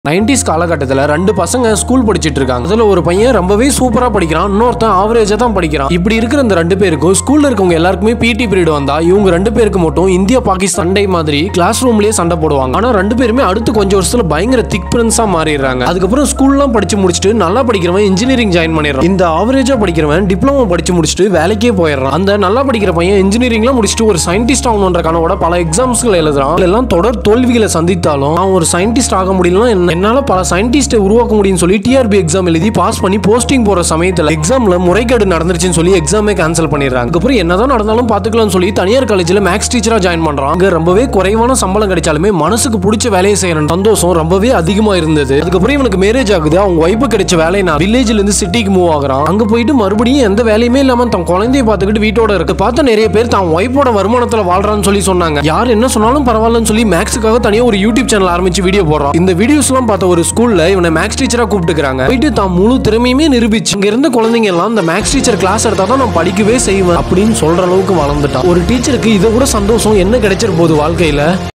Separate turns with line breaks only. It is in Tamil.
நைன்டிஸ் காலகட்டத்தில் ரெண்டு பசங்க ஸ்கூல் படிச்சிட்டு இருக்காங்க அதுல ஒரு பையன் ரொம்பவே சூப்பரா படிக்கிறான் இன்னொருத்தன் ஆவரேஜா தான் படிக்கிறான் இப்படி இருக்கிற இந்த ரெண்டு பேருக்கும் ஸ்கூல்ல இருக்கவங்க எல்லாருக்குமே பிடி பீரியட் வந்தா இவங்க ரெண்டு பேருக்கு மட்டும் இந்தியா பாகிஸ்தான் சண்டை மாதிரி கிளாஸ் ரூம்லயே சண்டை போடுவாங்க ஆனா ரெண்டு பேருமே அடுத்து கொஞ்சம் வருஷத்துல பயங்கர திக் ஃப்ரெண்ட்ஸா மாறிடுறாங்க அதுக்கப்புறம் ஸ்கூல்லாம் படிச்சு முடிச்சுட்டு நல்லா படிக்கிறவன் இன்ஜினியரிங் ஜாயின் பண்ணிடுறான் இந்த ஆவரேஜா படிக்கிறவன் டிப்ளமோ படிச்சு முடிச்சுட்டு வேலைக்கே போயிடுறான் அந்த நல்லா படிக்கிற பையன் இன்ஜினியரிங்லாம் முடிச்சுட்டு ஒரு சயின்டிஸ்ட் ஆகணுன்ற கனவோட பல எக்ஸாம்ஸ்கள் எழுதுறான் அதுல எல்லாம் தொடர் தோல்விகளை சந்தித்தாலும் அவன் ஒரு சயின்டிஸ்ட் ஆக முடியலன்னா என்ன என்னால பல சயின்டிஸ்ட்டை உருவாக்க முடியும்னு சொல்லி டிஆர்பி எக்ஸாம் எழுதி பாஸ் பண்ணி போஸ்டிங் போற சமயத்துல எக்ஸாம்ல முறைகேடு நடந்துருச்சுன்னு சொல்லி எக்ஸாமே கேன்சல் பண்ணிடுறாங்க அதுக்கப்புறம் என்னதான் நடந்தாலும் பாத்துக்கலாம்னு சொல்லி தனியார் காலேஜ்ல மேக்ஸ் டீச்சரா ஜாயின் பண்றான் அங்க ரொம்பவே குறைவான சம்பளம் கிடைச்சாலுமே மனசுக்கு பிடிச்ச வேலையை செய்யற சந்தோஷம் ரொம்பவே அதிகமா இருந்தது அதுக்கப்புறம் இவனுக்கு மேரேஜ் ஆகுது அவங்க ஒய்ஃபு கிடைச்ச வேலை நான் வில்லேஜ்ல இருந்து சிட்டிக்கு மூவ் ஆகுறான் அங்க போயிட்டு மறுபடியும் எந்த வேலையுமே இல்லாம தன் குழந்தைய பார்த்துக்கிட்டு வீட்டோட இருக்கு பார்த்த நிறைய பேர் தான் ஒய்ஃபோட வருமானத்துல வாழ்றான்னு சொல்லி சொன்னாங்க யார் என்ன சொன்னாலும் பரவாயில்லன்னு சொல்லி மேக்ஸுக்காக தனியா ஒரு யூடியூப் சேனல் ஆரம்பிச்சு வீடியோ போடுறான் இந்த வீடியோஸ் எல்லாம் பார்த்த ஒரு ஸ்கூல்ல இவனை மேக்ஸ் டீச்சரா கூப்பிட்டுக்கிறாங்க போயிட்டு தான் முழு திறமையுமே நிரூபிச்சு இங்க இருந்த குழந்தைங்க எல்லாம் இந்த மேக்ஸ் டீச்சர் கிளாஸ் எடுத்தா தான் நான் படிக்கவே செய்வேன் அப்படின்னு சொல்ற அளவுக்கு வளர்ந்துட்டான் ஒரு டீச்சருக்கு இதை கூட சந்தோஷம் என்ன கிடைச்சிரு போகுது வாழ்க்கையில